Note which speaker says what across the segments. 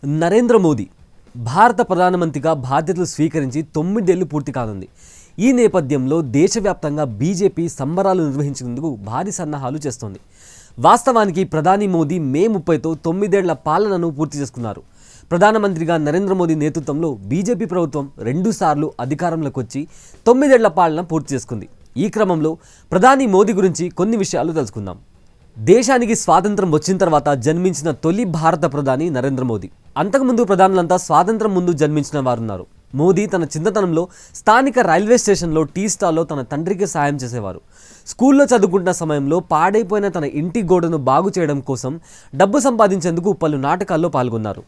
Speaker 1: నరేంద్ర మోదీ భారత ప్రధానమంత్రిగా బాధ్యతలు స్వీకరించి తొమ్మిదేళ్లు పూర్తి కానుంది ఈ నేపథ్యంలో దేశవ్యాప్తంగా బీజేపీ సంబరాలు నిర్వహించేందుకు భారీ సన్నాహాలు చేస్తోంది వాస్తవానికి ప్రధాని మోదీ మే ముప్పైతో తొమ్మిదేళ్ల పాలనను పూర్తి చేసుకున్నారు ప్రధానమంత్రిగా నరేంద్ర మోదీ నేతృత్వంలో బీజేపీ ప్రభుత్వం రెండుసార్లు అధికారంలోకి వచ్చి తొమ్మిదేళ్ల పాలన పూర్తి చేసుకుంది ఈ క్రమంలో ప్రధాని మోదీ గురించి కొన్ని విషయాలు తెలుసుకుందాం దేశానికి స్వాతంత్రం వచ్చిన తర్వాత జన్మించిన తొలి భారత ప్రధాని నరేంద్ర మోదీ అంతకుముందు ప్రధానులంతా స్వాతంత్రం ముందు జన్మించిన వారున్నారు మోదీ తన చిన్నతనంలో స్థానిక రైల్వే స్టేషన్లో టీ స్టాల్లో తన తండ్రికి సాయం చేసేవారు స్కూల్లో చదువుకుంటున్న సమయంలో పాడైపోయిన తన ఇంటి గోడను బాగు చేయడం కోసం డబ్బు సంపాదించేందుకు పలు నాటకాల్లో పాల్గొన్నారు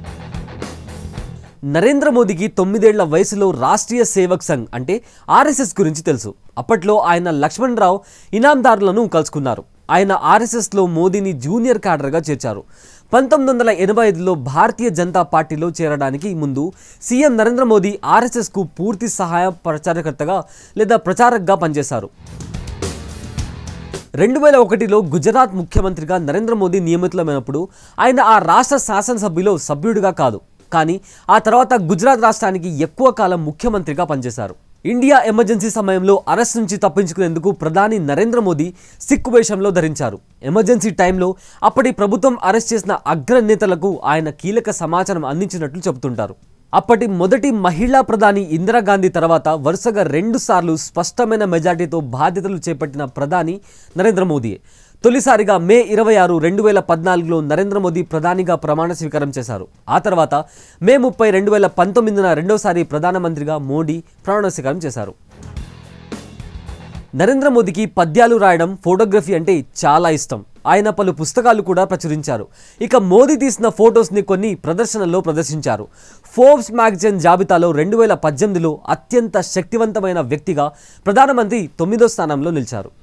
Speaker 1: నరేంద్ర మోదీకి తొమ్మిదేళ్ల వయసులో రాష్ట్రీయ సేవక్ సంఘ్ అంటే ఆర్ఎస్ఎస్ గురించి తెలుసు అప్పట్లో ఆయన లక్ష్మణ్ రావు ఇనాందారులను కలుసుకున్నారు ఆయన ఆర్ఎస్ఎస్లో మోదీని జూనియర్ క్యాడర్గా చేర్చారు పంతొమ్మిది వందల ఎనభై ఐదులో భారతీయ జనతా పార్టీలో చేరడానికి ముందు సీఎం నరేంద్ర మోదీ ఆర్ఎస్ఎస్కు పూర్తి సహాయ ప్రచారకర్తగా లేదా ప్రచారకగా పనిచేశారు రెండు వేల ఒకటిలో గుజరాత్ ముఖ్యమంత్రిగా నరేంద్ర మోదీ నియమితులమైనప్పుడు ఆయన ఆ రాష్ట్ర శాసనసభ్యులో సభ్యుడిగా కాదు కానీ ఆ తర్వాత గుజరాత్ రాష్ట్రానికి ఎక్కువ కాలం ముఖ్యమంత్రిగా పనిచేశారు ఇండియా ఎమర్జెన్సీ సమయంలో అరెస్ట్ నుంచి తప్పించుకునేందుకు ప్రధాని నరేంద్ర మోదీ సిక్ వేషంలో ధరించారు ఎమర్జెన్సీ టైంలో అప్పటి ప్రభుత్వం అరెస్ట్ చేసిన అగ్రనేతలకు ఆయన కీలక సమాచారం అందించినట్లు చెబుతుంటారు అప్పటి మొదటి మహిళా ప్రధాని ఇందిరాగాంధీ తర్వాత వరుసగా రెండు సార్లు స్పష్టమైన మెజార్టీతో బాధ్యతలు చేపట్టిన ప్రధాని నరేంద్ర మోదీ తొలిసారిగా మే ఇరవై ఆరు రెండు వేల పద్నాలుగులో నరేంద్ర మోదీ ప్రధానిగా ప్రమాణ స్వీకారం చేశారు ఆ తర్వాత మే ముప్పై రెండు వేల పంతొమ్మిదిన రెండోసారి ప్రధానమంత్రిగా మోడీ ప్రమాణ స్వీకారం చేశారు నరేంద్ర మోదీకి పద్యాలు రాయడం ఫోటోగ్రఫీ అంటే చాలా ఇష్టం ఆయన పలు పుస్తకాలు కూడా ప్రచురించారు ఇక మోదీ తీసిన ఫొటోస్ని కొన్ని ప్రదర్శనల్లో ప్రదర్శించారు ఫోర్బ్స్ మ్యాగజైన్ జాబితాలో రెండు వేల పద్దెనిమిదిలో అత్యంత శక్తివంతమైన వ్యక్తిగా ప్రధానమంత్రి తొమ్మిదో స్థానంలో నిలిచారు